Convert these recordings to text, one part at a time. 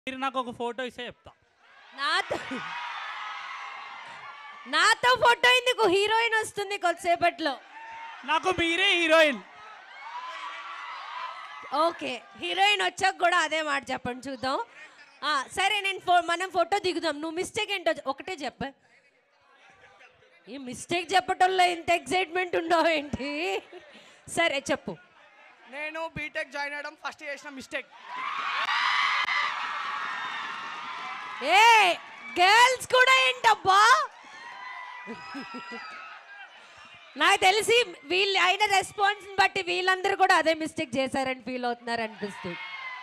మీరు నాకు ఒక ఫోటో ఇస్తే చెప్తా నాతో నాతో ఫోటో ఎందుకు హీరోయిన్ వస్తుంది కొద్దిసేపట్లో నాకు మీరే హీరోయిన్ ఓకే హీరోయిన్ వచ్చాక కూడా అదే మాట చెప్పండి చూద్దాం ఆ, సరే నేను ఫో- మనం ఫోటో దిగుదాం నువ్వు మిస్టేక్ ఏంటో చె- ఒకటే చెప్ప ఈ మిస్టేక్ చెప్పటంలో ఇంత ఎక్సైట్మెంట్ ఉండవు ఏంటి సరే చెప్పు నేను బీటెక్ జాయిన్ అవ్వడం ఫస్ట్ చేసిన మిస్టేక్ ఏ గర్ల్స్ కూడా ఏంటబ్బా నాకు తెలిసి వీళ్ళు అయిన రెస్పాన్స్ బట్టి వీళ్ళందరూ కూడా అదే మిస్టేక్ చేశారని ఫీల్ అవుతున్నారు అనిపిస్తుంది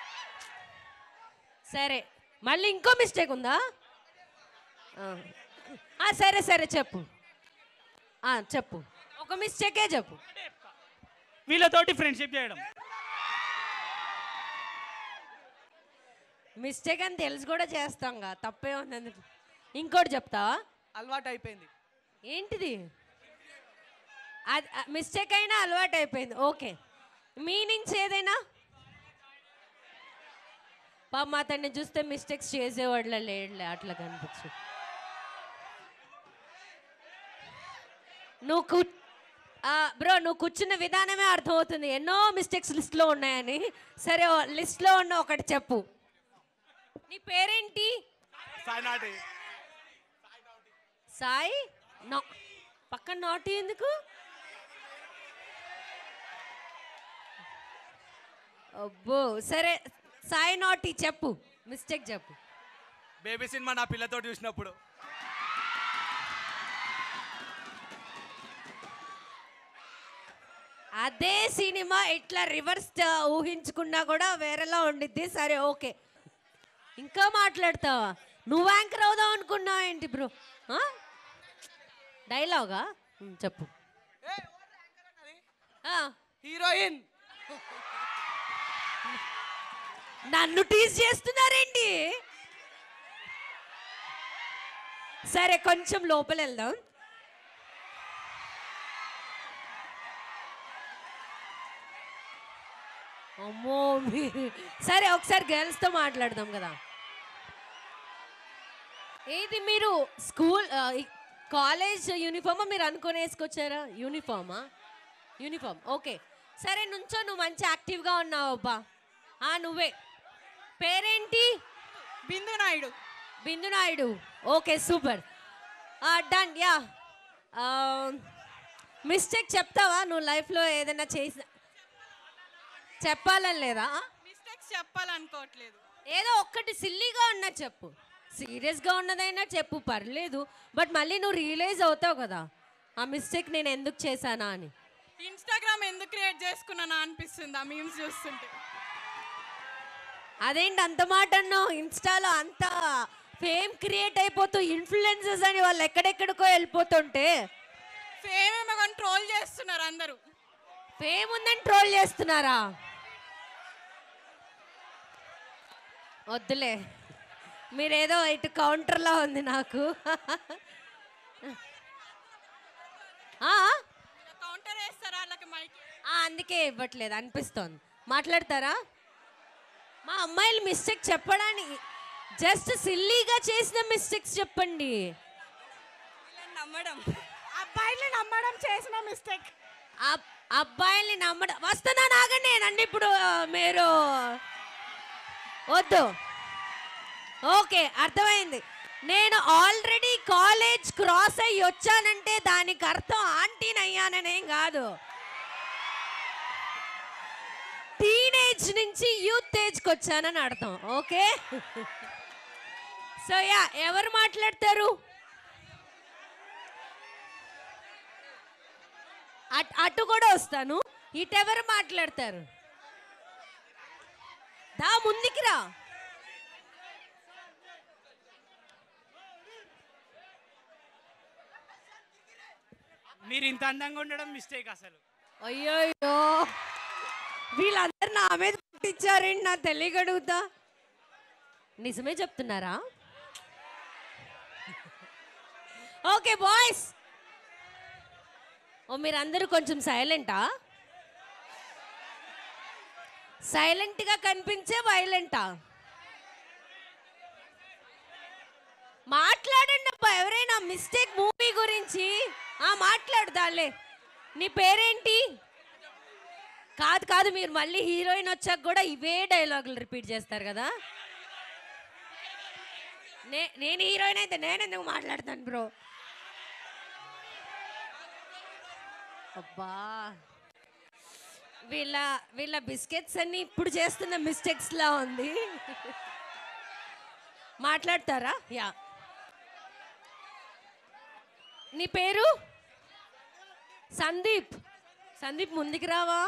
సరే మళ్ళీ ఇంకో మిస్టేక్ ఉందా ఆ. ఆ, సరే సరే చెప్పు ఆ, చెప్పు ఒక మిస్టేకే చెప్పు వీళ్ళతోటి ఫ్రెండ్షిప్ చేయడం మిస్టేక్ అని తెలిసి కూడా చేస్తాంగా తప్పే ఉంది ఇంకోటి చెప్తావా అలవాటు అయిపోయింది ఏంటిది అది మిస్టేక్ అయినా అలవాటు అయిపోయింది ఓకే మీనింగ్స్ ఏదైనా పాపం అతన్ని చూస్తే మిస్టేక్స్ చేసేవాళ్ళ లేడులే అట్లా కనిపించు నువ్వు కు బ్రో నువ్వు కూర్చున్న విధానమే అర్థమవుతుంది ఎన్నో మిస్టేక్స్ లిస్ట్లో ఉన్నాయని సరే లిస్ట్లో ఉన్న ఒకటి చెప్పు నీ పేరేంటి సాయినాటి సాయి నా పక్కన నాటి ఎందుకు అబ్బో సరే సాయి నాటి చెప్పు మిస్టేక్ చెప్పు బేబీ సినిమా నా పిల్లతో చూసినప్పుడు అదే సినిమా ఇట్లా రివర్స్ ఊహించుకున్నా కూడా వేరేలా ఉండిద్ది సరే ఓకే ఇంకా మాట్లాడతావా నువ్వు యాంకర్ అవుదాం అనుకున్నావు ఏంటి బ్రో డైలాగా ఉమ్, చెప్పు ఆ, హీరోయిన్ నన్ను టీజ్ చేస్తున్నారేంటి సరే కొంచెం లోపల వెళ్దాం అమ్మో మీరు సరే ఒకసారి గర్ల్స్తో మాట్లాడదాం కదా ఏది మీరు స్కూల్ కాలేజ్ యూనిఫామా మీరు అనుకుని వేసుకొచ్చారా యూనిఫామా యూనిఫామ్ ఓకే సరే నుంచో నువ్వు మంచి యాక్టివ్గా ఉన్నావు అబ్బా ఆ నువ్వే పేరేంటి Bindu Naidu Bindu Naidu okay super done ya mistake చెప్తావా నువ్వు లైఫ్లో ఏదైనా చేసిన చెప్పాలని లేదా మిస్టేక్స్ చెప్పాలనుకోవట్లేదు ఏదో ఒక్కటి సిల్లీగా ఉన్నది చెప్పు సీరియస్గా ఉన్నదైనా చెప్పు పర్లేదు బట్ మళ్ళీ నువ్వు రియలైజ్ అవుతావు కదా ఆ మిస్టేక్ నేను ఎందుకు చేశానా అని ఇన్స్టాగ్రామ్ ఎందుకు క్రియేట్ చేసుకున్నానా అనిపిస్తుంది ఆ మీమ్స్ చూస్తుంటే అదేంటి అంత మాట అన్నావు ఇన్స్టాలో అంత ఫేమ్ క్రియేట్ అయిపోతూ ఇన్ఫ్లుయెన్సెస్ అని వాళ్ళు ఎక్కడెక్కడికో వెళ్ళిపోతుంటే ఫేమ్ ఏమో కానీ ట్రోల్ చేస్తున్నారు అందరూ ఫేమ్ ఉందని ట్రోల్ చేస్తున్నారా వద్దులే మీరేదో ఇటు కౌంటర్లా ఉంది నాకు ఆ? కౌంటర్ వేస్తారా వాళ్ళకి మైక్ ఆ, అందుకే ఇవ్వట్లేదు అనిపిస్తోంది మాట్లాడతారా మా అమ్మాయిలు మిస్టేక్ చెప్పడానికి జస్ట్ సిల్లీగా చేసిన మిస్టేక్స్ చెప్పండి నమ్మడం అబ్బాయిని నమ్మడం చేసిన మిస్టేక్ అబ్- అబ్బాయిల్ని నమ్మడం వస్తున్నా నాగండి నండి ఇప్పుడు ఆ, మీరు వద్దు ఓకే అర్థమైంది నేను ఆల్రెడీ కాలేజ్ క్రాస్ అయ్యి వచ్చానంటే దానికి అర్థం ఆంటీని అయ్యాననేం కాదు టీనేజ్ నుంచి యూత్ ఏజ్కి వచ్చానని అర్థం ఓకే సో యా ఎవరు మాట్లాడతారు అట్- అటు కూడా వస్తాను ఇటు ఎవరు మాట్లాడతారు దా ముందుకి రా మీరు ఇంత అందంగా ఉండడం మిస్టేక్ అసలు అయ్యోయ్యో వీళ్ళందరూ నా మీద పుట్టించారండి నా తెలియగడుగుతా నిజమే చెప్తున్నారా ఓకే బాయ్స్ ఓ మీరందరూ కొంచెం సైలెంటా సైలెంట్గా కనిపించే వైలెంటా మిస్టేక్ మూవీ గురించి ఆ మాట్లాడదాలే నీ పేరేంటి కాదు కాదు మీరు మళ్ళీ హీరోయిన్ వచ్చాక కూడా ఇవే డైలాగులు రిపీట్ చేస్తారు కదా నే నేను హీరోయిన్ అయితే నేను ఎందుకు మాట్లాడతాను బ్రో అబ్బా వీళ్ళ వీళ్ళ బిస్కెట్స్ అన్ని ఇప్పుడు చేస్తున్న మిస్టేక్స్ లా ఉంది మాట్లాడతారా యా నీ పేరు సందీప్ సందీప్ ముందుకు రావా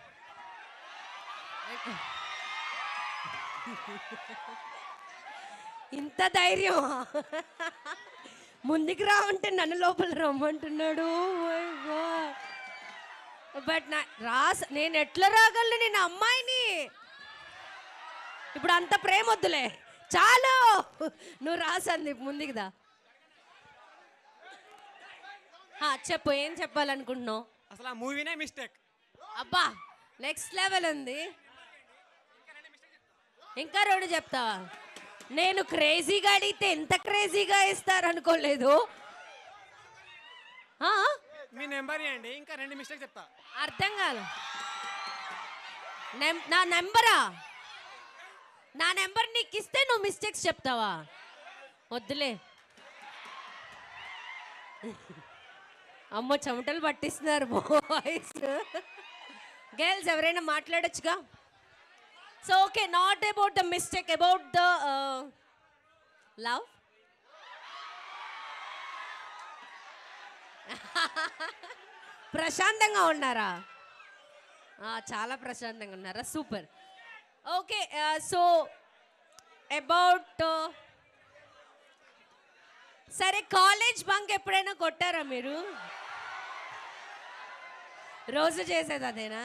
ఇంత ధైర్యం ముందుకు రావంటే నన్ను లోపల రమ్మంటున్నాడు బట్ నా రాస్ నేను ఎట్లా రాగలను నేను అమ్మాయిని ఇప్పుడు అంత ప్రేమ వద్దులే చాలు నువ్వు రాసంది ముందుకుదా ఆ, చెప్పు ఏం చెప్పాలనుకుంటున్నావు అసలు ఆ మూవీనే మిస్టేక్ అబ్బా నెక్స్ట్ లెవెల్ ఉంది ఇంకా రెండు చెప్తావా నేను క్రేజీగా అడిగితే ఎంత క్రేజీగా ఇస్తారు అనుకోలేదు ఆ? మీ నెంబర్ ఇవ్వండి ఇంకా రెండు మిస్టేక్ చెప్తా అర్థం కాదు నెం- నా నెంబరా నా నెంబర్ నీకు ఇస్తే నువ్వు మిస్టేక్స్ చెప్తావా వద్దులే అమ్మో చెమటలు పట్టిస్తున్నారు బాయ్స్ గర్ల్స్ ఎవరైనా మాట్లాడొచ్చుగా so okay not about the mistake about the love ప్రశాంతంగా ఉన్నారా ఆ, చాలా ప్రశాంతంగా ఉన్నారా సూపర్ ఓకే సో అబౌట్ సరే కాలేజ్ బంక్ ఎప్పుడైనా కొట్టారా మీరు రోజు చేసేది అదేనా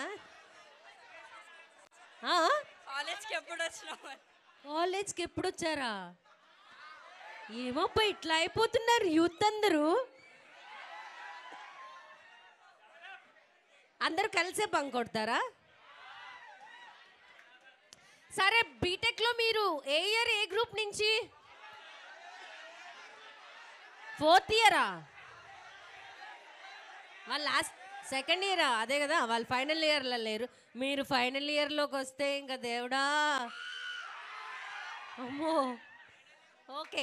ఆ? కాలేజ్కి ఎప్పుడు వచ్చినావు కాలేజ్కి ఎప్పుడు వచ్చారా ఏమోప్ప ఇట్లా అయిపోతున్నారు యూత్ అందరూ అందరూ కలిసే బంక్ కొడతారా సరే బీటెక్ లో మీరు ఏ ఇయర్ ఏ గ్రూప్ నుంచి ఫోర్త్ ఇయరా వాళ్ళు లాస్ట్ సెకండ్ ఇయరా అదే కదా వాళ్ళు ఫైనల్ ఇయర్లో లేరు మీరు ఫైనల్ ఇయర్లోకి వస్తే ఇంకా దేవుడా అమ్మో ఓకే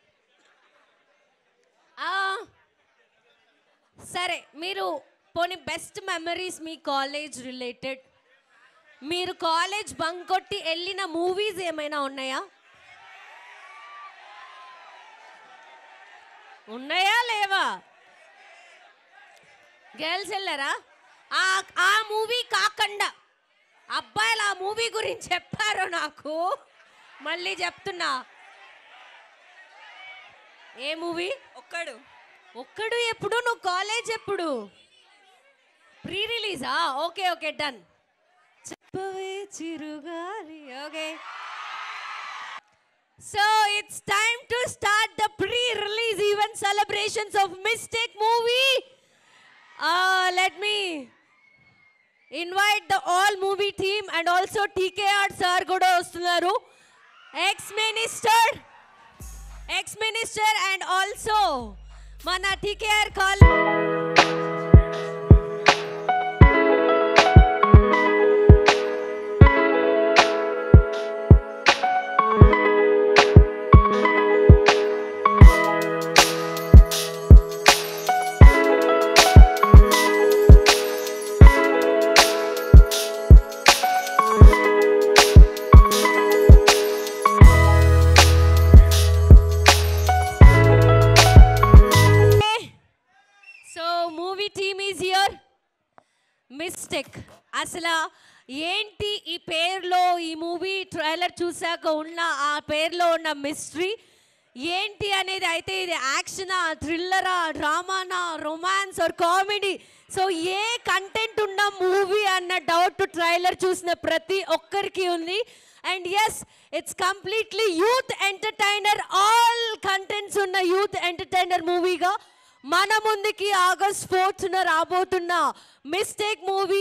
ఆ, సరే మీరు పోనీ బెస్ట్ మెమరీస్ మీ కాలేజ్ రిలేటెడ్ మీరు కాలేజ్ బంక్ కొట్టి వెళ్ళిన మూవీస్ ఏమైనా ఉన్నాయా ఉన్నాయా లేవా గర్ల్స్ వెళ్ళారా ఆ ఆ మూవీ కాకుండా అబ్బాయిలు ఆ మూవీ గురించి చెప్పారు నాకు మళ్ళీ చెప్తున్నా ఏ మూవీ ఒక్కడు ఒక్కడు ఎప్పుడు నువ్వు కాలేజ్ ఎప్పుడు ప్రీ రిలీజా ఓకే ఓకే డన్ చెప్పవే చిరుగాలి okay so it's time to start the pre release event celebrations of mistake movie let me invite the all movie team and also TKR sir కూడా వస్తున్నారు ex minister ex minister and also మన TKR call so movie team is here mistake అసలు ఏంటి ఈ పేరులో ఈ movie trailer చూసాక ఉన్న ఆ పేరులో ఉన్న మిస్టరీ ఏంటి అనేది అయితే ఇది యాక్షనా థ్రిల్లరా డ్రామానా రొమాన్స్ ఆర్ కామెడీ సో ఏ కంటెంట్ ఉన్న మూవీ అన్న డౌట్ ట్రైలర్ చూసిన ప్రతి ఒక్కరికి ఉంది and yes it's completely youth entertainer all contents ఉన్న యూత్ ఎంటర్టైనర్ మూవీగా మన ముందుకి ఆగస్ట్ ఫోర్త్న రాబోతున్న mistake movie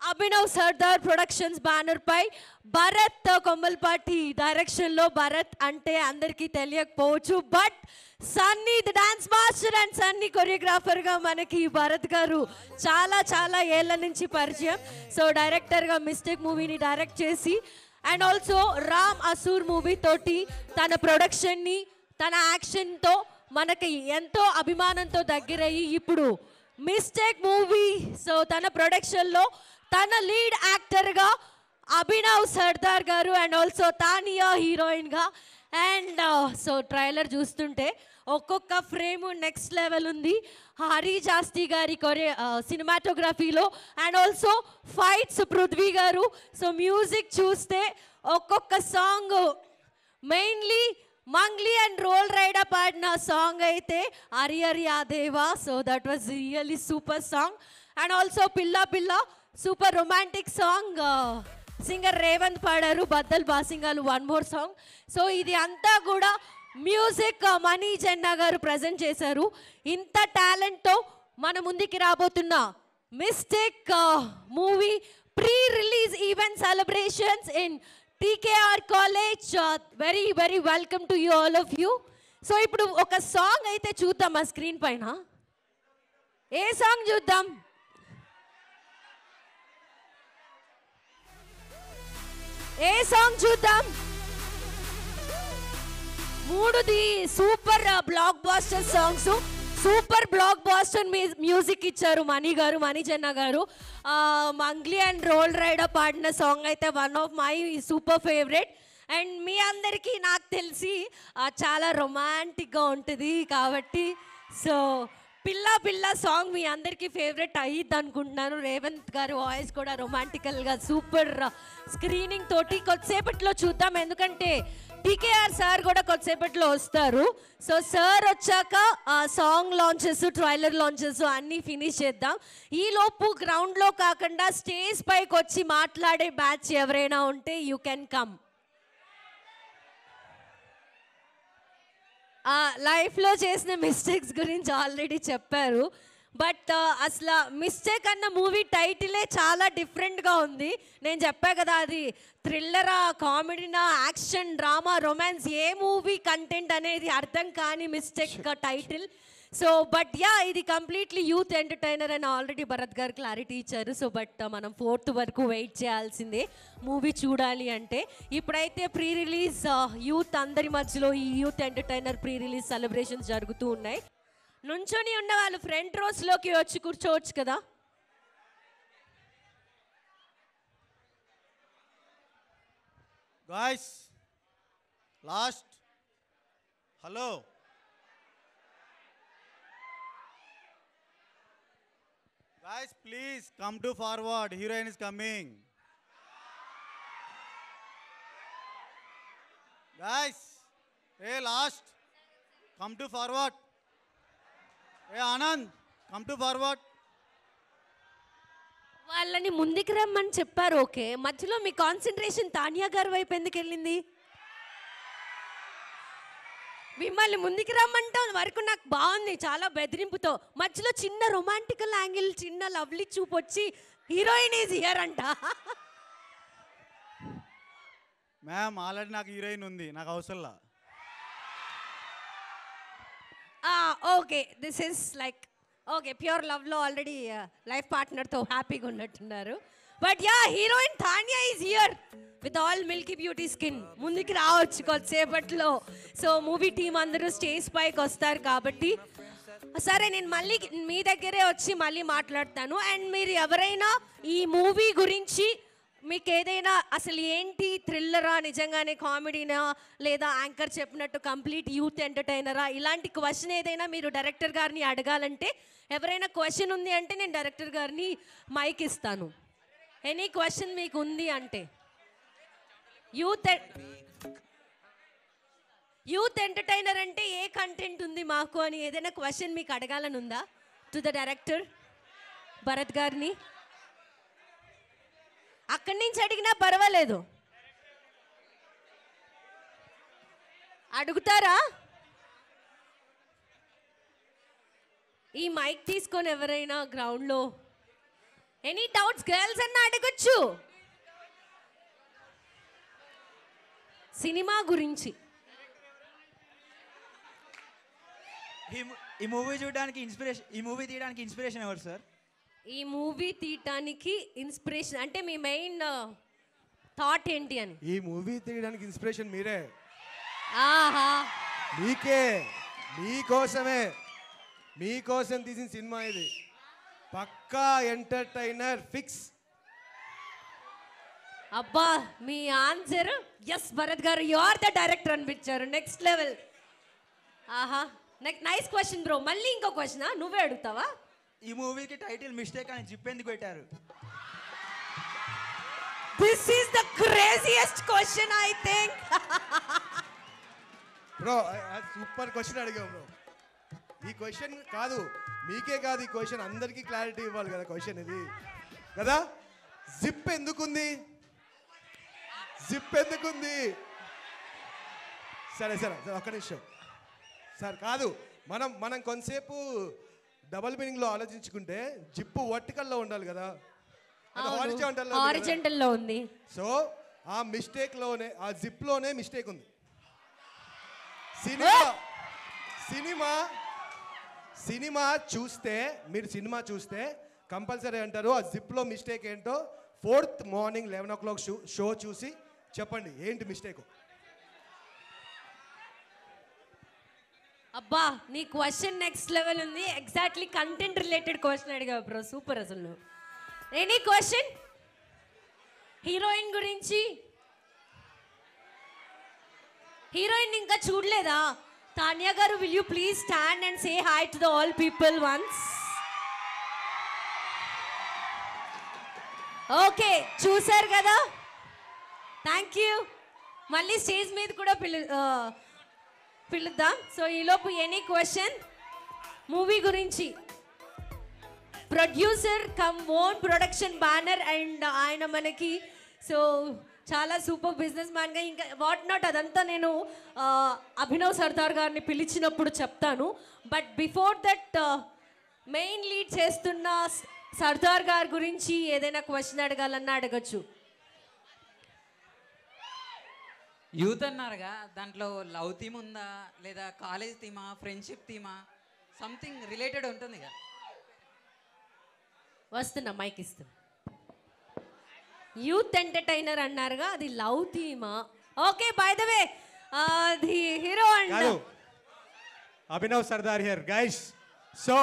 Abhinav Sardar productions banner పై భరత్ కొమ్మల్పాటి డైరెక్షన్ లో భరత్ అంటే అందరికీ తెలియకపోవచ్చు but Sunny the dance master and Sunny choreographer గా మనకి భరత్ గారు చాలా చాలా ఏళ్ల నుంచి పరిచయం సో డైరెక్టర్ గా మిస్టేక్ మూవీని డైరెక్ట్ చేసి and also Ram Asur movie తోటి తన ప్రొడక్షన్ ని తన యాక్షన్ తో మనకి ఎంతో అభిమానంతో దగ్గరయ్యి ఇప్పుడు మిస్టేక్ మూవీ సో తన ప్రొడక్షన్ లో తన లీడ్ యాక్టర్ గా అభినవ్ సర్దార్ గారు అండ్ ఆల్సో తానియా హీరోయిన్ గా అండ్ సో ట్రైలర్ చూస్తుంటే ఒక్కొక్క ఫ్రేమ్ నెక్స్ట్ లెవెల్ ఉంది హరి జాస్తి గారి కొరే సినిమాటోగ్రఫీలో అండ్ ఆల్సో ఫైట్స్ పృథ్వీ గారు సో మ్యూజిక్ చూస్తే ఒక్కొక్క song mainly Mangli and Roll Rida పాడిన సాంగ్ అయితే అరియర్ యాదేవా so that was really super song and also పిల్ల పిల్ల super romantic song singer Revanth పాడారు బద్దల్ బాసింగాలు వన్ మోర్ సాంగ్ సో ఇది అంతా కూడా మ్యూజిక్ మనీ జెన్నా గారు ప్రజెంట్ చేశారు ఇంత టాలెంట్తో మన ముందుకి రాబోతున్న mistake movie pre release event celebrations in TKR college very very welcome to you all of you so ఇప్పుడు ఒక సాంగ్ అయితే చూద్దాం ఆ స్క్రీన్ పైన ఏ సాంగ్ చూద్దాం ఏ సాంగ్ చూద్దాం మూడుది super blockbuster songs super blockbuster music ఇచ్చారు మణి గారు మణి జన్న గారు ఆ, మంగ్లీ అండ్ రోల్ రైడర్ పాడిన సాంగ్ అయితే one of my super favourite and మీ అందరికీ నాకు తెలిసి ఆ, చాలా రొమాంటిక్గా ఉంటుంది కాబట్టి సో పిల్ల పిల్ల సాంగ్ మీ అందరికీ ఫేవరెట్ అయ్యిద్ది అనుకుంటున్నాను రేవంత్ గారు వాయిస్ కూడా రొమాంటికల్గా సూపర్ స్క్రీనింగ్ తోటి కొద్దిసేపట్లో చూద్దాం ఎందుకంటే టీకేఆర్ సార్ కూడా కొద్దిసేపట్లో వస్తారు సో సార్ వచ్చాక ఆ సాంగ్ లాంచెస్ ట్రైలర్ లాంచెస్ అన్నీ ఫినిష్ చేద్దాం ఈ లోపు గ్రౌండ్లో కాకుండా స్టేజ్ పైకి వచ్చి మాట్లాడే బ్యాచ్ ఎవరైనా ఉంటే యూ కెన్ కమ్ లైఫ్లో చేసిన మిస్టేక్స్ గురించి ఆల్రెడీ చెప్పారు బట్ అసలు మిస్టేక్ అన్న మూవీ టైటిలే చాలా డిఫరెంట్గా ఉంది నేను చెప్పా కదా అది థ్రిల్లరా కామెడీనా యాక్షన్ డ్రామా రొమాన్స్ ఏ మూవీ కంటెంట్ అనేది అర్థం కాని mistake title so but ya ఇది కంప్లీట్లీ యూత్ ఎంటర్టైనర్ అని ఆల్రెడీ భరత్ గారు క్లారిటీ ఇచ్చారు సో బట్ మనం ఫోర్త్ వరకు వెయిట్ చేయాల్సిందే మూవీ చూడాలి అంటే ఇప్పుడైతే ప్రీ రిలీజ్ యూత్ అందరి మధ్యలో ఈ youth entertainer pre release celebrations జరుగుతూ ఉన్నాయి నుంచొని ఉన్న వాళ్ళు ఫ్రంట్ రోస్లోకి వచ్చి కూర్చోవచ్చు కదా guys last hello guys please come to forward heroine is coming guys ఏ లాస్ట్ కమ్ టు ఫార్వర్డ్ ఏ ఆనంద్ కమ్ టు ఫార్వర్డ్ వాళ్ళని ముందుకు రమ్మని చెప్పారు ఓకే మధ్యలో మీ కాన్సన్ట్రేషన్ తానియా గారి వైపు ఎందుకు వెళ్ళింది మిమ్మల్ని ముందుకు రమ్మంటే వరకు నాకు బాగుంది చాలా బెదిరింపుతో మధ్యలో చిన్న రొమాంటికల్ యాంగిల్ చిన్న లవ్లీ చూపు వచ్చి హీరోయిన్ ఈజ్ హియర్ అంట మ్యామ్ ఆల్రెడీ నాకు హీరోయిన్ ఉంది నాకు అవసరంలా okay this is like okay pure లవ్లో ఆల్రెడీ లైఫ్ పార్ట్నర్తో హ్యాపీగా ఉన్నట్టున్నారు but ya heroine Tania is here with all milky beauty skin ముందుకు రావచ్చు కొద్దిసేపట్లో సో మూవీ టీం అందరూ స్టేజ్ పైకి వస్తారు కాబట్టి సరే నేను మళ్ళీ మీ దగ్గరే వచ్చి మళ్ళీ మాట్లాడతాను అండ్ మీరు ఎవరైనా ఈ మూవీ గురించి మీకు ఏదైనా అసలు ఏంటి థ్రిల్లరా నిజంగానే కామెడీనా లేదా యాంకర్ చెప్పినట్టు కంప్లీట్ యూత్ ఎంటర్టైనరా ఇలాంటి క్వశ్చన్ ఏదైనా మీరు డైరెక్టర్ గారిని అడగాలంటే ఎవరైనా క్వశ్చన్ ఉంది అంటే నేను డైరెక్టర్ గారిని మైక్ ఇస్తాను ఎనీ క్వశ్చన్ మీకు ఉంది అంటే యూత్ యూత్ ఎంటర్టైనర్ అంటే ఏ కంటెంట్ ఉంది మాకు అని ఏదైనా క్వశ్చన్ మీకు అడగాలని ఉందా టు ద డైరెక్టర్ భరత్ గారిని అక్కడి నుంచి అడిగినా పర్వాలేదు అడుగుతారా ఈ మైక్ తీసుకొని ఎవరైనా గ్రౌండ్లో ఎనీ డౌట్స్ గర్ల్స్ అన్న అడగొచ్చు సినిమా గురించి ఈ మూ- ఈ మూవీ చూడడానికి ఇన్స్పిరేషన్ ఈ మూవీ తీయడానికి ఇన్స్పిరేషన్ ఎవరు సార్ ఈ మూవీ తీయటానికి ఇన్స్పిరేషన్ అంటే మీ మెయిన్ థాట్ ఏంటి అని ఈ మూవీ తీయడానికి ఇన్స్పిరేషన్ మీరే ఆహా మీకే మీకోసమే మీకోసం తీసిన సినిమా ఇది పక్కా ఎంటర్టైనర్ ఫిక్స్ అబ్బా మీ ఆన్సర్ ఎస్ భరత్ గారు యు ఆర్ ద డైరెక్టర్ అనిపించారు నెక్స్ట్ లెవెల్ ఆహా నెక్స్ట్ నైస్ క్వశ్చన్ బ్రో మళ్ళీ ఇంకో క్వశ్చన్ నువ్వే అడుగుతావా ఈ మూవీకి టైటిల్ మిస్టేక్ అని జిప్ ఎందుకు పెట్టారు this is the craziest question I think bro super question అడిగాం బ్రో ఈ క్వశ్చన్ కాదు మీకే కాదు ఈ క్వశ్చన్ అందరికీ క్లారిటీ ఇవ్వాలి కదా క్వశ్చన్ ఇది కదా జిప్ ఎందుకుంది జిప్ ఎందుకుంది సరే సరే సరే ఒక్క నిమిషం సార్ కాదు మనం మనం కొంతసేపు డబల్ మీనింగ్లో ఆలోచించుకుంటే జిప్పు వర్టికల్లో ఉండాలి కదా హారిజాంటల్లో ఆరిజెంటల్ లో ఉంది సో ఆ మిస్టేక్లోనే ఆ జిప్లోనే మిస్టేక్ ఉంది సినిమా సినిమా సినిమా చూస్తే మీరు సినిమా చూస్తే కంపల్సరీ అంటారు ఆ జిప్లో మిస్టేక్ ఏంటో fourth morning eleven o'clock show show చూసి చెప్పండి ఏంటి మిస్టేక్ అబ్బా నీ క్వశ్చన్ నెక్స్ట్ లెవెల్ ఉంది ఎగ్జాక్ట్లీ కంటెంట్ రిలేటెడ్ క్వశ్చన్ అడిగావు బ్రో సూపర్ అసలు నువ్వు ఎనీ క్వశ్చన్ హీరోయిన్ గురించి హీరోయిన్ ఇంకా చూడలేదా తాన్యా గారు will you please stand and say hi to the all people once okay చూసారు కదా థ్యాంక్ యూ మళ్ళీ స్టేజ్ మీద కూడా పిలు ఆ, పిలుద్దాం సో ఈలోపు ఎనీ క్వశ్చన్ మూవీ గురించి producer cum own production banner and ఆయన మనకి సో చాలా సూపర్ బిజినెస్ మ్యాన్గా ఇంకా వాట్ నాట్ అదంతా నేను ఆ, అభినవ్ సర్దార్ గారిని పిలిచినప్పుడు చెప్తాను but before that main lead చేస్తున్న స- సర్దార్ గారి గురించి ఏదైనా క్వశ్చన్ అడగాలన్నా అడగచ్చు యూత్ అన్నారుగా దాంట్లో లవ్ థీమ్ ఉందా లేదా కాలేజ్ థీమా ఫ్రెండ్షిప్ థీమా సంథింగ్ రిలేటెడ్ ఉంటుంది కదా వస్తున్నా మైక్ ఇస్తున్నా యూత్ ఎంటర్టైనర్ అన్నారుగా అది లవ్ థీమా okay by the way the hero and కాదు Abhinav Sardar here guys so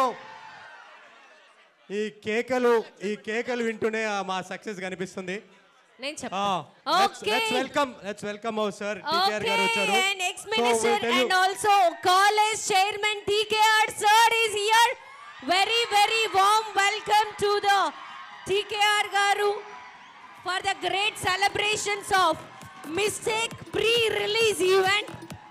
ఈ కేకలు ఈ కేకలు వింటూనే ఆ మా సక్సెస్ కనిపిస్తుంది నేను చెప్తాను okay let's welcome let's welcome our sir TKR గారు వచ్చారు Okay, and ex So, we'll minister tell you- and also college chairman TKR sir is here. Very very warm welcome to the TKR garu for the great celebrations of Mistake pre-release event.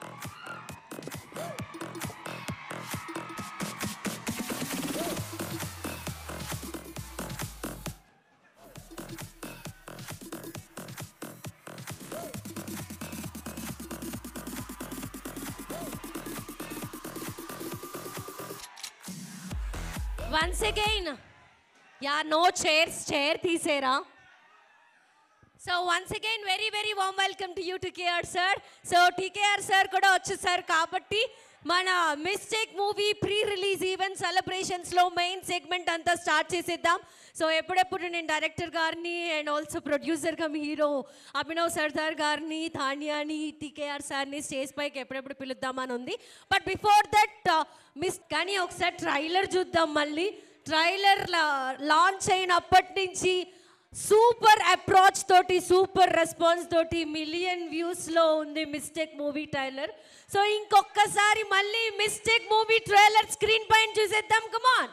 Once again, yeah, no chairs, chair తీసేరా so once again very very warm welcome to you TKR sir so TKR sir కూడా వచ్చేసారు కాబట్టి మన mistake movie pre release event సెలబ్రేషన్స్లో main segment అంతా start చేసేద్దాం so ఎప్పుడెప్పుడు నేను డైరెక్టర్ గారిని and also producer cum hero Abhinav Sardar గారిని ధాన్యాని టీకేఆర్ సార్ని స్టేజ్ పైకి ఎప్పుడెప్పుడు పిలుద్దామని ఉంది బట్ బిఫోర్ దట్ మిస్ కానీ ఒకసారి ట్రైలర్ చూద్దాం మళ్ళీ ట్రైలర్ లాంచ్ అయినప్పటి నుంచి సూపర్ అప్రోచ్ తోటి సూపర్ రెస్పాన్స్ తోటి మిలియన్ వ్యూస్లో ఉంది మిస్టేక్ మూవీ ట్రైలర్ సో ఇంకొకసారి మళ్ళీ మిస్టేక్ మూవీ ట్రైలర్ స్క్రీన్ పైన చూసేద్దాం కమాన్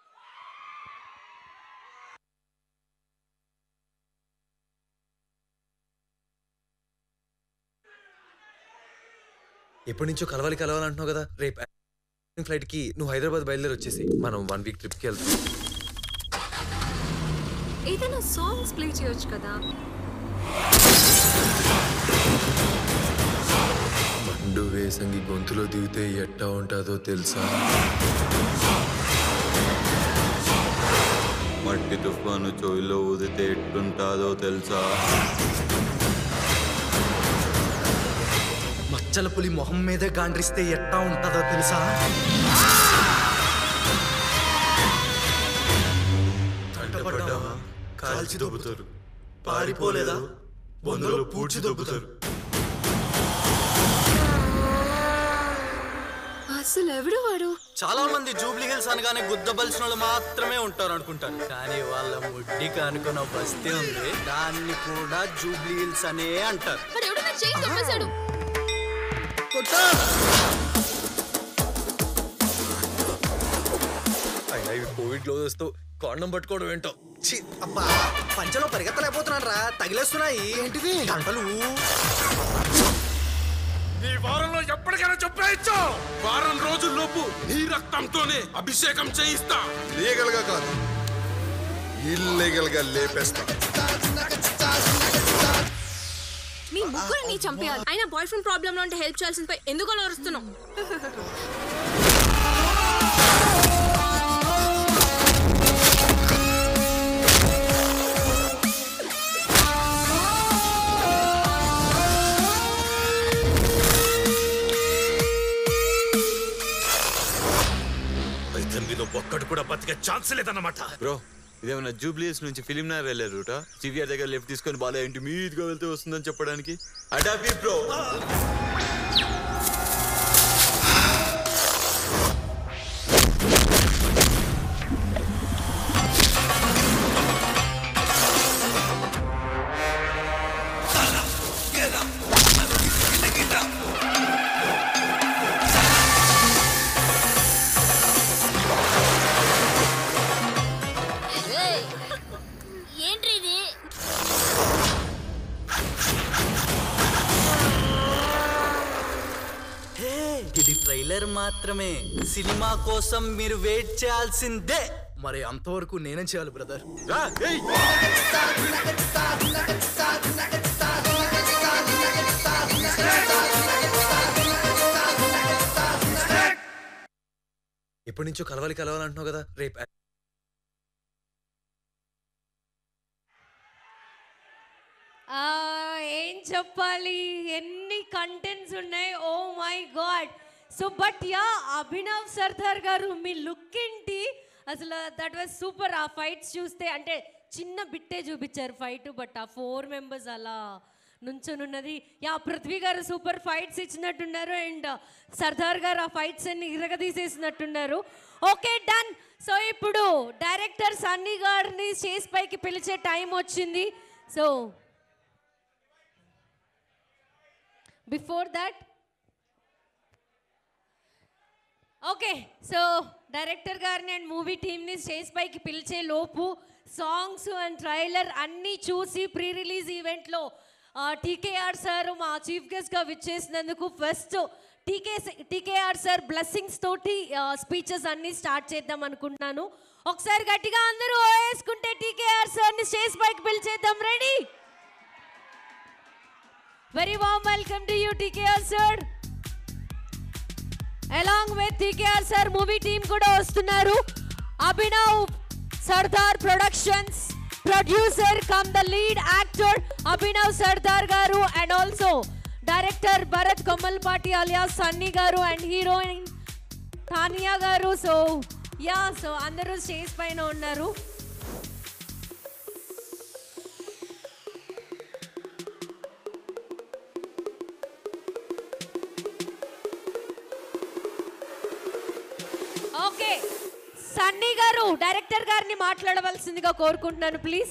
ఎప్పటి నుంచో కలవాలి కలవాలంటున్నావు కదా రేపు ఫ్లైట్కి నువ్వు హైదరాబాద్ బయలుదేరి వచ్చేసి మనం వన్ వీక్ ట్రిప్కి వెళ్తాం ఏదైనా సాంగ్స్ ప్లే చేయొచ్చు కదా మండు వేసంగి గొంతులో దిగితే ఎట్టా ఉంటుందో తెలుసా మట్టి తుఫాను చెవిలో ఊదితే ఎట్టుంటాదో తెలుసా మచ్చల పులి మొహం మీదే గాండ్రిస్తే ఎట్టా ఉంటుందో తెలుసా కంటపడ్డావా కాల్చి దొబ్బుతారు పారిపోలేదా బొందలో పూడ్చి దొబ్బుతారు అసలు ఎవడు వాడు చాలా మంది జూబ్లీ హిల్స్ అనగానే గుద్దబలిసిన వాళ్ళు మాత్రమే ఉంటారు అనుకుంటారు కానీ వాళ్ళ ముడ్డికి అనుకున్న బస్తీ ఉంది దాన్ని కూడా జూబ్లీ హిల్స్ అనే అంటారు వాడు ఎవడో నా చేయి తప్పేశాడు అయినా ఇవి కోవిడ్ గ్లోవ్స్ తో కాండం పట్టుకోవడం ఏంటో ఛీ, అబ్బా పంచలో పరిగెత్తలేకపోతున్నాను రా తగిలేస్తున్నాయి ఏంటిది గంటలు నీ వారంలో ఎప్పటికైనా చెప్పేయచ్చు వారం రోజుల్లోపు నీ రక్తంతోనే అభిషేకం చేయిస్తా లీగల్ గా కాదు ఇల్లీగల్ గా లేపేస్తా మీ ముగ్గురు నీ చంపేయాలి అయినా బాయ్ ఫ్రెండ్ ప్రాబ్లమ్ లో ఉంటే హెల్ప్ చేయాల్సిన పై ఎందుకు అలా అరుస్తున్నావు అయితే మీద ఒక్కడు కూడా బతికే ఛాన్స్ లేదన్నమాట బ్రో ఇదేమన్నా జూబ్లీస్ నుంచి ఫిలిం నగర్ వెళ్ళే రూట సివిఆర్ దగ్గర లెఫ్ట్ తీసుకొని బాగా ఇంటి మీదుగా వెళ్తే వస్తుందని చెప్పడానికి అడాపి బ్రో ఏంటి ఇది హే, ఇది ట్రైలర్ మాత్రమే సినిమా కోసం మీరు వెయిట్ చేయాల్సిందే మరి అంతవరకు నేనేం చేయాలి బ్రదర్ ఎప్పటి నుంచో కలవాలి కలవాలంటున్నావు కదా రేపు ఆ, ఏం చెప్పాలి ఎన్ని కంటెంట్స్ ఉన్నాయి oh my god so but ya Abhinav Sardar గారు మీ లుక్ ఏంటి అసలు దట్ వాజ్ సూపర్ ఆ ఫైట్స్ చూస్తే అంటే చిన్న బిట్టే చూపించారు ఫైట్ బట్ ఆ ఫోర్ మెంబర్స్ అలా నుంచొని ఉన్నది యా పృథ్వీ గారు సూపర్ ఫైట్స్ ఇచ్చినట్టున్నారు అండ్ సర్దార్ గారు ఆ ఫైట్స్ అన్ని ఇరగదీసేసినట్టున్నారు ఓకే డన్ సో ఇప్పుడు డైరెక్టర్ సన్నీ గారిని స్టేజ్ పైకి పిలిచే టైం వచ్చింది so before that okay so director గారిని అండ్ మూవీ టీమ్ని స్టేజ్ పైకి పిలిచే లోపు సాంగ్స్ అండ్ ట్రైలర్ అన్నీ చూసి ప్రీ రిలీజ్ ఈవెంట్లో టీకేఆర్ సార్ మా చీఫ్ గెస్ట్గా విచ్చేసినందుకు first TK TKR sir blessings తోటి స్పీచెస్ అన్నీ స్టార్ట్ చేద్దాం అనుకుంటున్నాను ఒకసారి గట్టిగా అందరూ ఓ వేసుకుంటే టీకేఆర్ సార్ని స్టేజ్ పైకి పిలిచేద్దాం ready Very warm welcome to you, TKR sir. Along with TKR sir, movie team కూడా వస్తున్నారు Abhinav Sardar productions producer come the lead actor Abhinav Sardar గారు and also director Bharat Kommalpati alias Sunny గారు అండ్ హీరోయిన్ తానియా గారు సో యా సో అందరూ stage పైన ఉన్నారు okay Sunny గారు director గారిని మాట్లాడవలసిందిగా కోరుకుంటున్నాను ప్లీజ్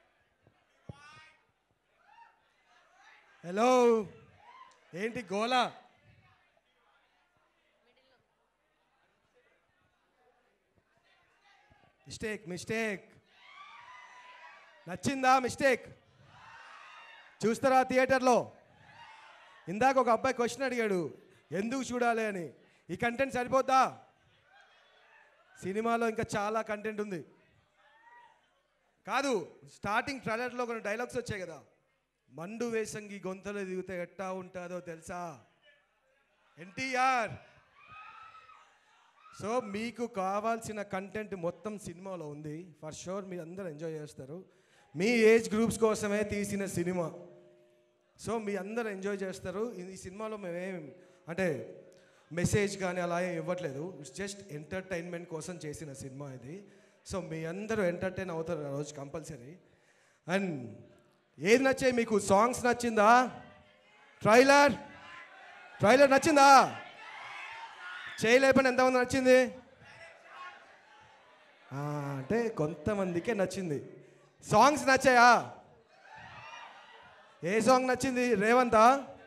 హలో ఏంటి గోలా మిస్టేక్ మిస్టేక్ నచ్చిందా మిస్టేక్ చూస్తారా థియేటర్లో ఇందాక ఒక అబ్బాయి క్వశ్చన్ అడిగాడు ఎందుకు చూడాలి అని ఈ కంటెంట్ సరిపోద్దా సినిమాలో ఇంకా చాలా కంటెంట్ ఉంది కాదు స్టార్టింగ్ ట్రైలర్లో కొన్ని డైలాగ్స్ వచ్చాయి కదా మండు వేసంగి గొంతలు దిగితే ఎట్టా ఉంటుందో తెలుసా ఎన్టీఆర్ సో మీకు కావాల్సిన కంటెంట్ మొత్తం సినిమాలో ఉంది ఫర్ షూర్ మీరు అందరూ ఎంజాయ్ చేస్తారు మీ ఏజ్ గ్రూప్స్ కోసమే తీసిన సినిమా సో మీ అందరూ ఎంజాయ్ చేస్తారు ఈ సినిమాలో మేమేం అంటే మెసేజ్ కానీ అలా ఏం ఇవ్వట్లేదు ఇట్స్ జస్ట్ ఎంటర్టైన్మెంట్ కోసం చేసిన సినిమా ఇది సో మీ అందరూ ఎంటర్టైన్ అవుతారు ఆ రోజు కంపల్సరీ అండ్ ఏది నచ్చాయి మీకు సాంగ్స్ నచ్చిందా ట్రైలర్ ట్రైలర్ నచ్చిందా చేయలేపని ఎంతమంది నచ్చింది ఆ, అంటే కొంతమందికే నచ్చింది సాంగ్స్ నచ్చాయా ఏ సాంగ్ నచ్చింది రేవంతా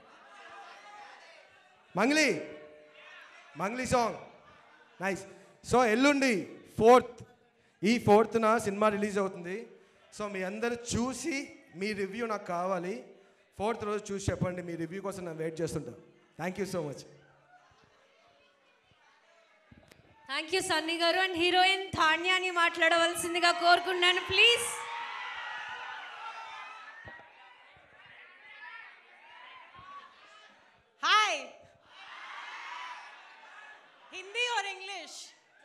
Mangli Mangli song nice so ఎల్లుండి ఫోర్త్ ఈ ఫోర్త్న సినిమా రిలీజ్ అవుతుంది సో మీ అందరు చూసి మీ రివ్యూ నాకు కావాలి ఫోర్త్ రోజు చూసి చెప్పండి మీ రివ్యూ కోసం నేను వెయిట్ చేస్తుంటాను thank you so much thank you Sunny గారు అండ్ హీరోయిన్ ధాన్యాని మాట్లాడవలసిందిగా కోరుకున్నాను ప్లీజ్ हाय हिंदी और English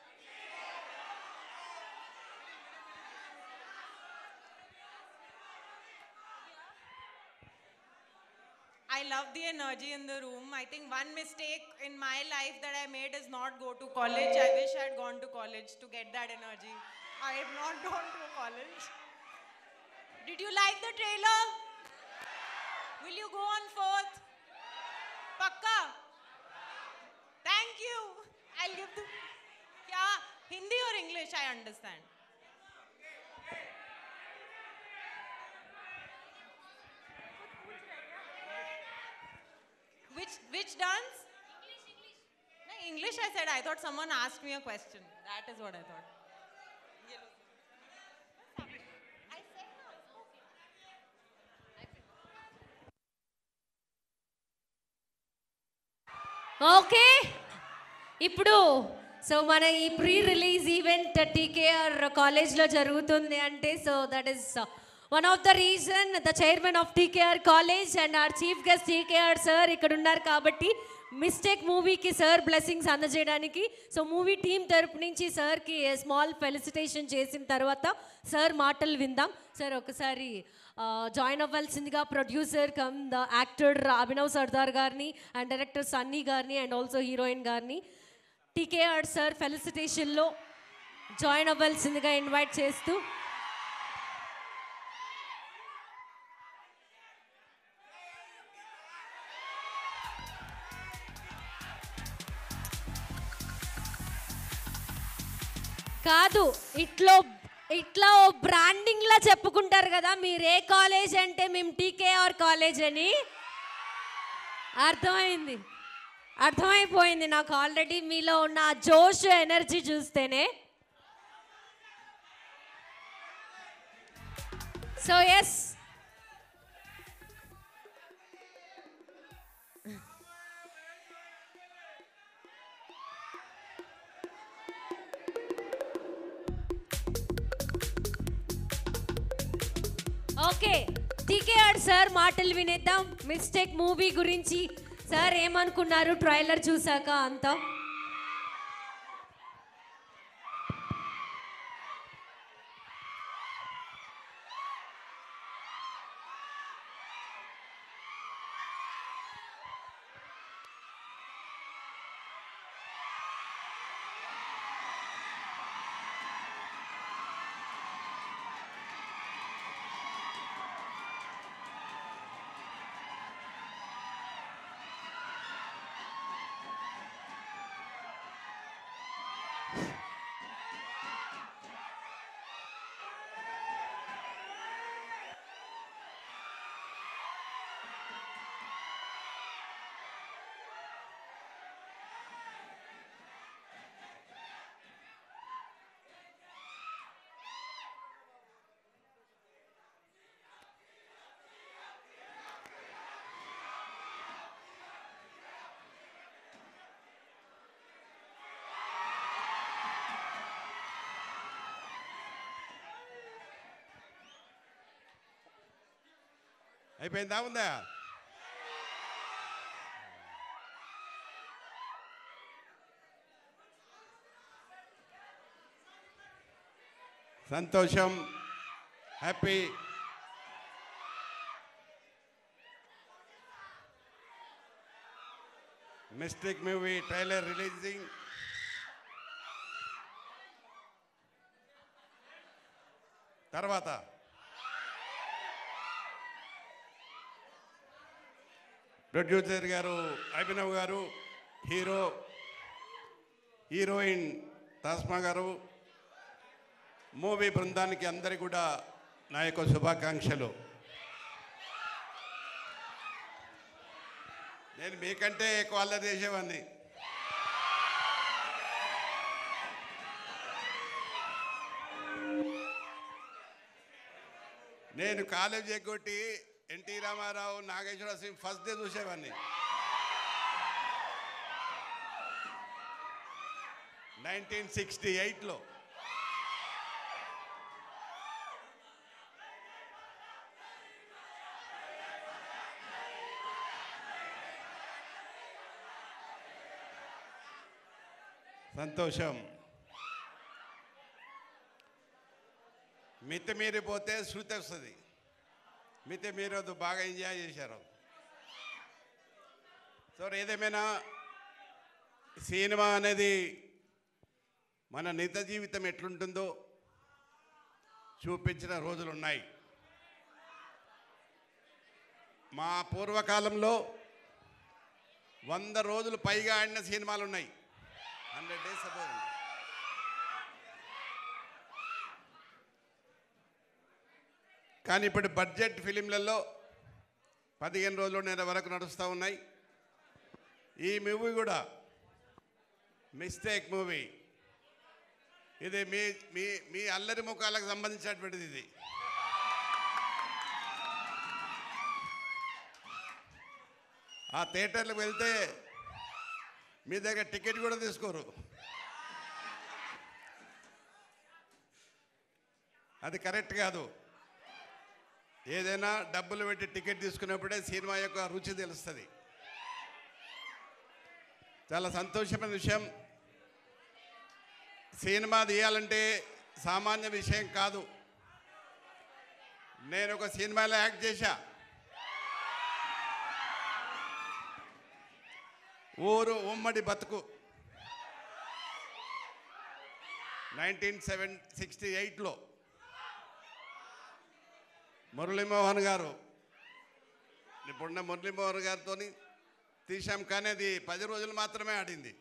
I love the energy in the room. I think one mistake in my life that I made is not go to college. I wish I had gone to college to get that energy. I have not gone to college. Did you like the trailer? Will you go on fourth? Pakka? Thank you. I'll give the. Yeah, Hindi or English, I understand. Which which dance? No, English I said. I thought someone asked me a question. That is what I thought. Okay ఇప్పుడు so మన ఈ pre release event TKR కాలేజ్లో జరుగుతుంది అంటే so that is one of the reason the chairman of TKR college and our chief guest TKR sir ఇక్కడ ఉన్నారు కాబట్టి mistake మూవీకి సార్ బ్లెస్సింగ్స్ అందజేయడానికి సో మూవీ టీం తరపు నుంచి సార్కి స్మాల్ ఫెలిసిటేషన్ చేసిన తర్వాత సార్ మాటలు విందాం సార్ ఒకసారి జాయిన్ అవ్వాల్సిందిగా producer come the actor Abhinav Sardar గారిని అండ్ డైరెక్టర్ సన్నీ గారిని అండ్ ఆల్సో హీరోయిన్ గారిని టీకేఆర్ సార్ ఫెలిసిటేషన్లో జాయిన్ అవ్వాల్సిందిగా ఇన్వైట్ చేస్తూ కాదు ఇట్లో ఇట్లా ఓ బ్రాండింగ్ లా చెప్పుకుంటారు కదా మీరు ఏ కాలేజ్ అంటే మేము టీకేఆర్ కాలేజ్ అని అర్థమైంది అర్థమైపోయింది నాకు ఆల్రెడీ మీలో ఉన్న ఆ జోష్ ఎనర్జీ చూస్తేనే so yes okay TKR sir మాటలు వినేద్దాం మిస్టేక్ మూవీ గురించి సార్ ఏమనుకున్నారు ట్రైలర్ చూసాక అంతా అయిపోయిందా ఉందా సంతోషం happy mistake movie trailer releasing తర్వాత ప్రొడ్యూసర్ గారు అభినవ్ గారు హీరో హీరోయిన్ తాస్మా గారు మూవీ బృందానికి అందరికీ కూడా నా యొక్క శుభాకాంక్షలు నేను మీకంటే ఎక్కువ అల్లరి చేసేవాడిని నేను కాలేజీ ఎగ్గొట్టి NT Ramarao Nageswara Singh first day చూసేవాడిని నైన్టీన్ సిక్స్టీ ఎయిట్లో సంతోషం మితిమీరిపోతే శృతి వస్తుంది మితిమీరదు బాగా ఎంజాయ్ చేశారు సో ఏదేమైనా సినిమా అనేది మన నిజ జీవితం ఎట్లుంటుందో చూపించిన రోజులు ఉన్నాయి మా పూర్వకాలంలో వంద రోజులు పైగా ఆడిన సినిమాలు ఉన్నాయి హండ్రెడ్ డేస్ అబౌ కానీ ఇప్పుడు బడ్జెట్ ఫిలింలలో పదిహేను రోజులు నెల వరకు నడుస్తూ ఉన్నాయి ఈ మూవీ కూడా మిస్టేక్ మూవీ ఇది మీ మీ మీ అల్లరి ముఖాలకు సంబంధించినటువంటిది ఇది ఆ థియేటర్లకు వెళ్తే మీ దగ్గర టికెట్ కూడా తీసుకోరు అది కరెక్ట్ కాదు ఏదైనా డబ్బులు పెట్టి టికెట్ తీసుకున్నప్పుడే సినిమా యొక్క రుచి తెలుస్తుంది చాలా సంతోషమైన విషయం సినిమా తీయాలంటే సామాన్య విషయం కాదు నేను ఒక సినిమాలో యాక్ట్ చేశా ఊరు ఉమ్మడి బతుకు నైన్టీన్ సెవెన్ సిక్స్టీ ఎయిట్లో మురళీమోహన్ గారు ఇప్పుడున్న మురళీమోహన్ గారితో తీసాం కానీ అది పది రోజులు మాత్రమే ఆడింది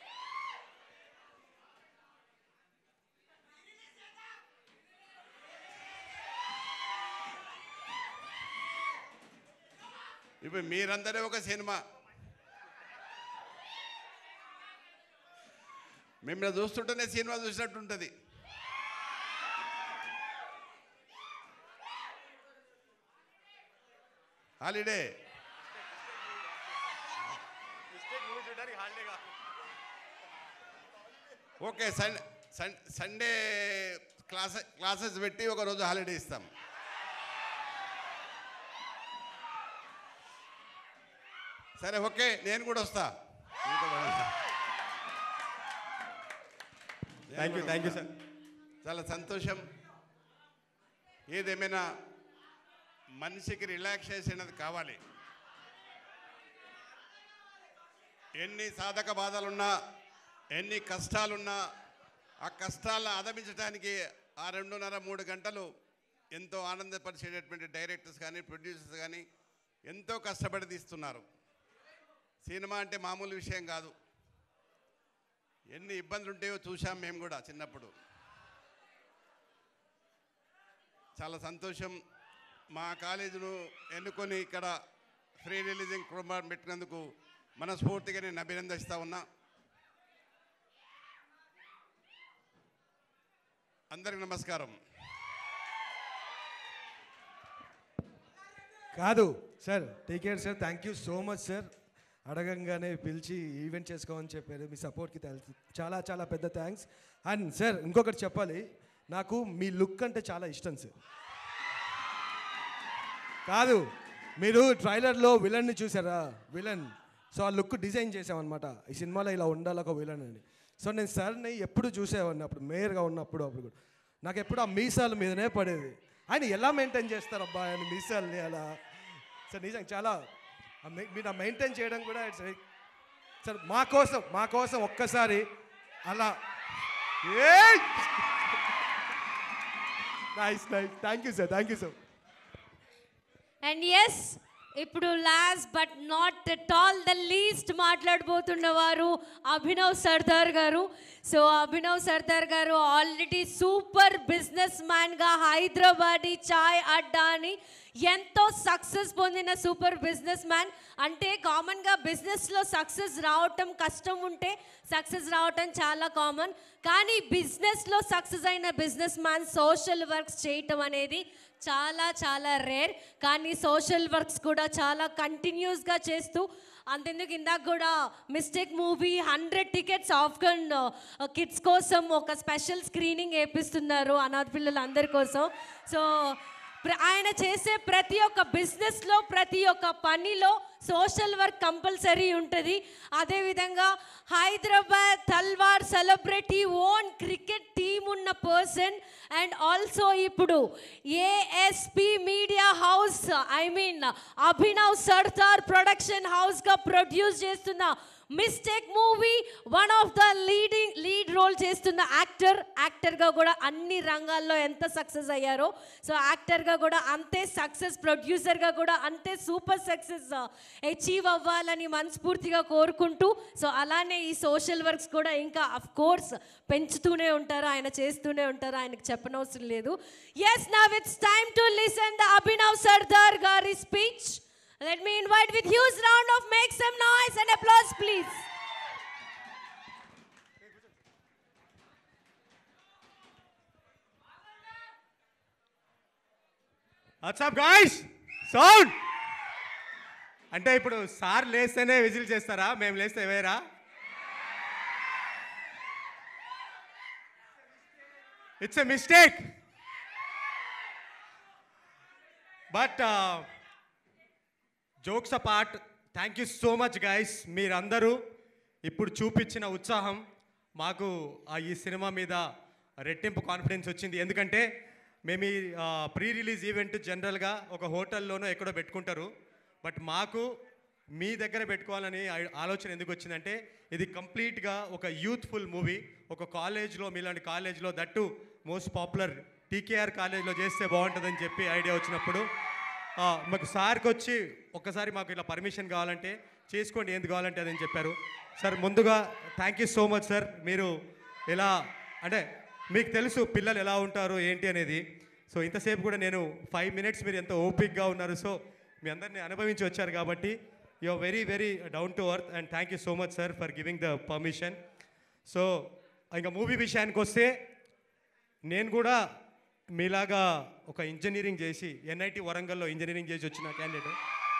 ఇప్పుడు మీరందరూ ఒక సినిమా మిమ్మల్ని చూస్తుంటేనే సినిమా చూసినట్టు ఉంటుంది holiday okay sun sun Sunday class classes పెట్టి ఒక రోజు హాలిడే ఇస్తాం సరే ఓకే నేను కూడా వస్తా thank you thank you sir చాలా సంతోషం ఏదేమైనా మనిషికి రిలాక్సేషన్ అనేది కావాలి ఎన్ని సాధక బాధలున్నా ఎన్ని కష్టాలున్నా ఆ కష్టాలను అదమించడానికి ఆ రెండున్నర మూడు గంటలు ఎంతో ఆనందపరిచేటటువంటి డైరెక్టర్స్ కానీ ప్రొడ్యూసర్స్ కానీ ఎంతో కష్టపడి తీస్తున్నారు సినిమా అంటే మామూలు విషయం కాదు ఎన్ని ఇబ్బందులు ఉంటాయో చూసాం మేము కూడా చిన్నప్పుడు చాలా సంతోషం మా కాలేజీను ఎన్నుకొని ఇక్కడ ఫ్రీ రిలీజింగ్ ప్రోగ్రాం పెట్టినందుకు మనస్ఫూర్తిగా నేను అభినందిస్తా ఉన్నా అందరికి నమస్కారం కాదు sir take care sir thank you so much sir అడగంగానే పిలిచి ఈవెంట్ చేసుకోమని చెప్పారు మీ సపోర్ట్కి తెలుసు చాలా చాలా పెద్ద థ్యాంక్స్ అండ్ సార్ ఇంకొకటి చెప్పాలి నాకు మీ లుక్ అంటే చాలా ఇష్టం సార్ కాదు మీరు ట్రైలర్లో విలన్ని చూసారా విలన్ సో ఆ లుక్ డిజైన్ చేసామన్నమాట ఈ సినిమాలో ఇలా ఉండాలి ఒక విలన్ అని సో నేను సార్ని ఎప్పుడు చూసేవాడిని అప్పుడు మేయర్గా ఉన్నప్పుడు అప్పుడు కూడా నాకు ఎప్పుడు ఆ మీసాల మీదనే పడేది ఆయన ఎలా మెయింటైన్ చేస్తారు అబ్బా ఆయన మీసాలని అలా సార్ నిజంగా చాలా ఆ మె- మీరు ఆ మెయింటైన్ చేయడం కూడా ఇట్స్ సార్ మా కోసం మా కోసం ఒక్కసారి అలా nice nice thank you sir thank you sir and yes ఇప్పుడు last but not at all the least మాట్లాడబోతున్న వారు అభినవ్ సర్దార్ గారు సో అభినవ్ సర్దార్ గారు ఆల్రెడీ సూపర్ బిజినెస్ మ్యాన్గా హైదరాబాదీ చాయ్ అడ్డాని ఎంతో సక్సెస్ పొందిన సూపర్ బిజినెస్ మ్యాన్ అంటే కామన్గా బిజినెస్లో సక్సెస్ రావటం కష్టం ఉంటే సక్సెస్ రావటం చాలా కామన్ కానీ బిజినెస్లో సక్సెస్ అయిన బిజినెస్ మ్యాన్ సోషల్ వర్క్స్ చేయటం అనేది చాలా చాలా రేర్ కానీ సోషల్ వర్క్స్ కూడా చాలా కంటిన్యూస్గా చేస్తూ అంతెందుకు ఇందాక కూడా mistake movie hundred tickets Afghan kids కోసం ఒక స్పెషల్ స్క్రీనింగ్ వేపిస్తున్నారు అనాథ పిల్లలందరి కోసం సో ప్ర- ఆయన చేసే ప్రతి ఒక్క బిజినెస్లో ప్రతి ఒక్క పనిలో సోషల్ వర్క్ కంపల్సరీ ఉంటుంది అదేవిధంగా Hyderabad Talwar celebrity own cricket team ఉన్న పర్సన్ అండ్ ఆల్సో ఇప్పుడు ASP media house I mean Abhinav Sardar production హౌస్గా ప్రొడ్యూస్ చేస్తున్న mistake movie one of the leading lead role చేస్తున్న యాక్టర్ యాక్టర్గా కూడా అన్ని రంగాల్లో ఎంత సక్సెస్ అయ్యారో సో యాక్టర్గా కూడా అంతే సక్సెస్ ప్రొడ్యూసర్గా కూడా అంతే సూపర్ సక్సెస్ అచీవ్ అవ్వాలని మనస్ఫూర్తిగా కోరుకుంటూ సో అలానే ఈ సోషల్ వర్క్స్ కూడా ఇంకా అఫ్ కోర్స్ పెంచుతూనే ఉంటారు ఆయన చేస్తూనే ఉంటారు ఆయనకు చెప్పనవసరం లేదు ఎస్ నా it's time to listen the Abhinav Sardar గారి speech Let me invite with huge round of make some noise and applause, please. WhatsApp guys sound అంటే ఇప్పుడు సార్ లేస్తేనే విజిల్ చేస్తారా మేము లేస్తే వేరా it's a mistake but jokes apart thank you so much guys మీరందరూ ఇప్పుడు చూపించిన ఉత్సాహం మాకు ఆ ఈ సినిమా మీద రెట్టింపు కాన్ఫిడెన్స్ వచ్చింది ఎందుకంటే మేము ఈ ప్రీ రిలీజ్ ఈవెంట్ జనరల్గా ఒక హోటల్లోనో ఎక్కడో పెట్టుకుంటారు బట్ మాకు మీ దగ్గర పెట్టుకోవాలని ఐ- ఆలోచన ఎందుకు వచ్చిందంటే ఇది కంప్లీట్గా ఒక యూత్ఫుల్ మూవీ ఒక కాలేజ్లో మీలాంటి కాలేజ్లో దట్టు మోస్ట్ పాపులర్ టీకేఆర్ కాలేజ్లో చేస్తే బాగుంటుందని చెప్పి ఐడియా వచ్చినప్పుడు ఆ, మాకు సార్కి వచ్చి ఒక్కసారి మాకు ఇలా పర్మిషన్ కావాలంటే చేసుకోండి ఎందుకు కావాలంటే అదని చెప్పారు సార్ ముందుగా thank you so much sir మీరు ఇలా అంటే మీకు తెలుసు పిల్లలు ఎలా ఉంటారు ఏంటి అనేది సో ఇంతసేపు కూడా నేను ఫైవ్ మినిట్స్ మీరు ఎంత ఓపిక్గా ఉన్నారు సో మీ అందరిని అనుభవించి వచ్చారు కాబట్టి you are very very down to earth and thank you so much sir for giving the permission so ఇంకా మూవీ విషయానికి వస్తే నేను కూడా మీలాగా ఒక ఇంజనీరింగ్ చేసి ఎన్ఐటి వరంగల్లో ఇంజనీరింగ్ చేసి వచ్చిన క్యాండిడేట్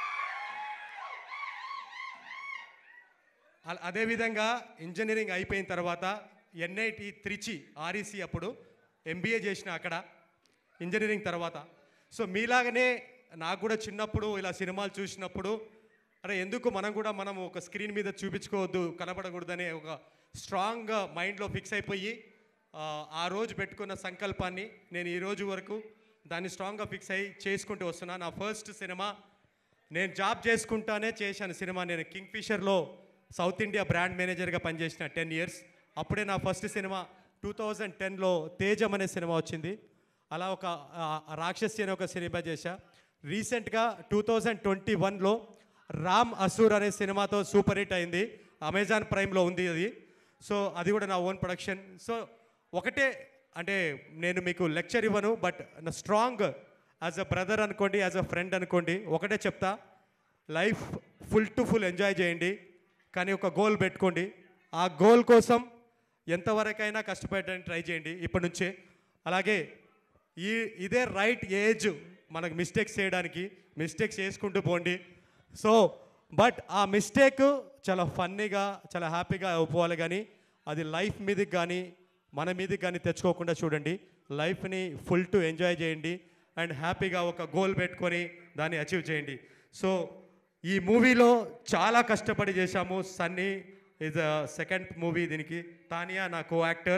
అల- అదేవిధంగా ఇంజనీరింగ్ అయిపోయిన తర్వాత ఎన్ఐటి త్రిచి ఆర్ఈసి అప్పుడు ఎంబీఏ చేసిన అక్కడ ఇంజనీరింగ్ తర్వాత సో మీలాగనే నాకు కూడా చిన్నప్పుడు ఇలా సినిమాలు చూసినప్పుడు అరే ఎందుకు మనం కూడా మనం ఒక స్క్రీన్ మీద చూపించుకోవద్దు కనబడకూడదనే ఒక స్ట్రాంగ్గా మైండ్లో ఫిక్స్ అయిపోయి ఆ, ఆ రోజు పెట్టుకున్న సంకల్పాన్ని నేను ఈ రోజు వరకు దాన్ని స్ట్రాంగ్గా ఫిక్స్ అయ్యి చేసుకుంటూ వస్తున్నా నా ఫస్ట్ సినిమా నేను జాబ్ చేసుకుంటానే చేశాను సినిమా నేను కింగ్ ఫిషర్లో సౌత్ ఇండియా బ్రాండ్ మేనేజర్గా పనిచేసిన టెన్ ఇయర్స్ అప్పుడే నా ఫస్ట్ సినిమా టూ థౌజండ్ టెన్లో తేజం అనే సినిమా వచ్చింది అలా ఒక ఆ, రాక్షసి అనే ఒక సినిమా చేశా రీసెంట్గా టూ థౌజండ్ ట్వంటీ వన్లో రామ్ అసూర్ అనే సినిమాతో సూపర్ హిట్ అయింది అమెజాన్ ప్రైమ్లో ఉంది అది సో అది కూడా నా ఓన్ ప్రొడక్షన్ సో ఒకటే అంటే నేను మీకు లెక్చర్ ఇవ్వను బట్ నా స్ట్రాంగ్ యాజ్ అ బ్రదర్ అనుకోండి యాజ్ అ ఫ్రెండ్ అనుకోండి ఒకటే చెప్తా life full to full enjoy చేయండి కానీ ఒక గోల్ పెట్టుకోండి ఆ గోల్ కోసం ఎంతవరకైనా కష్టపడడానికి ట్రై చేయండి ఇప్పటి నుంచే అలాగే ఈ ఇదే రైట్ ఏజ్ మనకు మిస్టేక్స్ చేయడానికి మిస్టేక్స్ చేసుకుంటూ పోండి సో బట్ ఆ మిస్టేక్ చాలా ఫన్నీగా చాలా హ్యాపీగా అయిపోవాలి కానీ అది లైఫ్ మీదకి కానీ మన మీదకి కానీ తెచ్చుకోకుండా చూడండి లైఫ్ని ఫుల్ టు ఎంజాయ్ చేయండి అండ్ హ్యాపీగా ఒక గోల్ పెట్టుకొని దాన్ని అచీవ్ చేయండి సో ఈ మూవీలో చాలా కష్టపడి చేశాము సన్నీ ఇస్ సెకండ్ మూవీ దీనికి తానియా నా కో యాక్టర్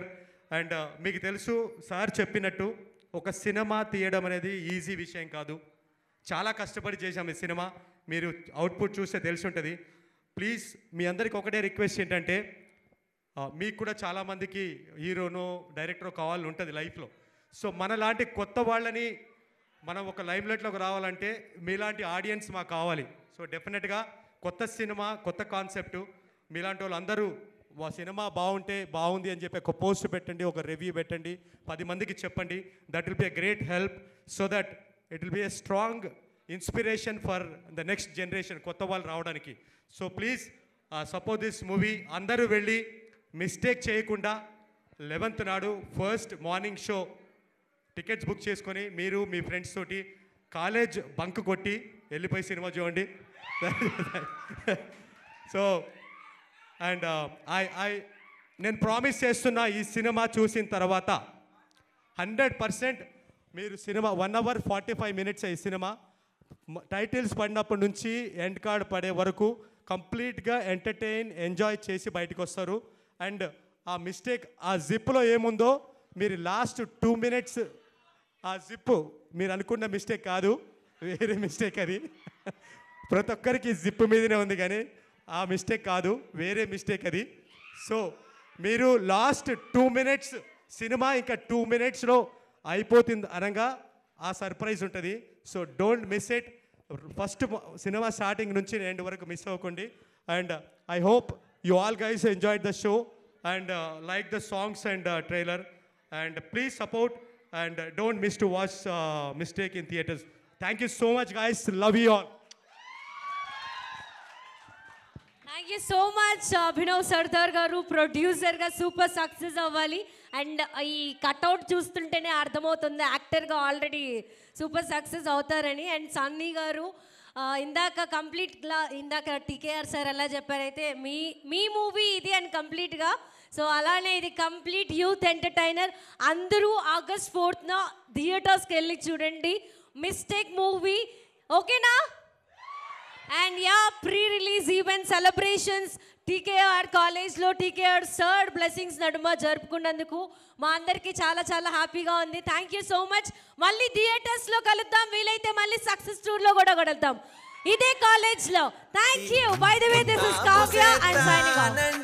అండ్ మీకు తెలుసు సార్ చెప్పినట్టు ఒక సినిమా తీయడం అనేది ఈజీ విషయం కాదు చాలా కష్టపడి చేశాం ఈ సినిమా మీరు అవుట్పుట్ చూస్తే తెలిసి ఉంటుంది ప్లీజ్ మీ అందరికి ఒకటే రిక్వెస్ట్ ఏంటంటే ఆ, మీకు కూడా చాలామందికి హీరోనో డైరెక్టరో కావాలని ఉంటుంది లైఫ్లో సో మనలాంటి కొత్త వాళ్ళని మనం ఒక లైమ్లైట్లోకి రావాలంటే మీలాంటి ఆడియన్స్ మాకు కావాలి సో డెఫినెట్గా కొత్త సినిమా కొత్త కాన్సెప్ట్ మీలాంటి వాళ్ళు అందరూ వా సినిమా బాగుంటే బాగుంది అని చెప్పి ఒక పోస్ట్ పెట్టండి ఒక రివ్యూ పెట్టండి పది మందికి చెప్పండి that will be a great help so that it will be a strong inspiration for the next generation కొత్త వాళ్ళు రావడానికి so please suppose this movie అందరూ వెళ్ళి మిస్టేక్ చేయకుండా లెవెన్త్ నాడు first morning show tickets book చేసుకొని మీరు మీ ఫ్రెండ్స్ తోటి కాలేజ్ బంక్ కొట్టి వెళ్ళిపోయి సినిమా చూడండి సో అండ్ ఐ ఐ నేను ప్రామిస్ చేస్తున్నా ఈ సినిమా చూసిన తర్వాత హండ్రెడ్ పర్సెంట్ మీరు cinema one hour forty five minutes ఈ సినిమా టైటిల్స్ పడినప్పటి నుంచి ఎండ్ కార్డ్ పడే వరకు కంప్లీట్గా ఎంటర్టైన్ ఎంజాయ్ చేసి బయటకు వస్తారు అండ్ ఆ మిస్టేక్ ఆ జిప్లో ఏముందో మీరు లాస్ట్ టూ మినిట్స్ ఆ జిప్ మీరు అనుకున్న మిస్టేక్ కాదు వేరే మిస్టేక్ అది ప్రతి ఒక్కరికి జిప్ మీదనే ఉంది కానీ ఆ మిస్టేక్ కాదు వేరే మిస్టేక్ అది సో మీరు లాస్ట్ టూ మినిట్స్ సినిమా ఇంకా టూ మినిట్స్లో అయిపోతుంది అనగా ఆ సర్ప్రైజ్ ఉంటుంది so don't miss it first cinema starting నుంచి ఎండ్ వరకు మిస్ అవ్వకండి and I hope you all guys enjoyed the show and like the songs and trailer and please support and don't miss to watch mistake in theatres thank you so much guys love you all thank you so much Abhinav Sardar గారు ప్రొడ్యూసర్గా super success అవ్వాలి and ఈ cutout చూస్తుంటేనే అర్థమవుతుంది యాక్టర్గా already super success అవుతారని and Sunny గారు ఆ, ఇందాక కంప్లీట్గా ఇందాక టీకేఆర్ సార్ ఎలా చెప్పారైతే మీ మీ మూవీ ఇది అని కంప్లీట్గా సో అలానే ఇది కంప్లీట్ యూత్ ఎంటర్టైనర్ అందరూ ఆగస్ట్ ఫోర్త్న థియేటర్స్కి వెళ్ళి చూడండి మిస్టేక్ మూవీ ఓకేనా and yeah pre release event celebrations TKR కాలేజ్లో టీకేఆర్ థర్డ్ బ్లెస్సింగ్స్ నడుమ జరుపుకున్నందుకు మా అందరికీ చాలా చాలా హ్యాపీగా ఉంది థ్యాంక్ యూ సో మచ్ మళ్ళీ థియేటర్స్లో కలుద్దాం వీలైతే మళ్ళీ సక్సెస్ టూర్లో కూడా కలుద్దాం ఇదే కాలేజ్లో thank you by the way this is Kavya and signing of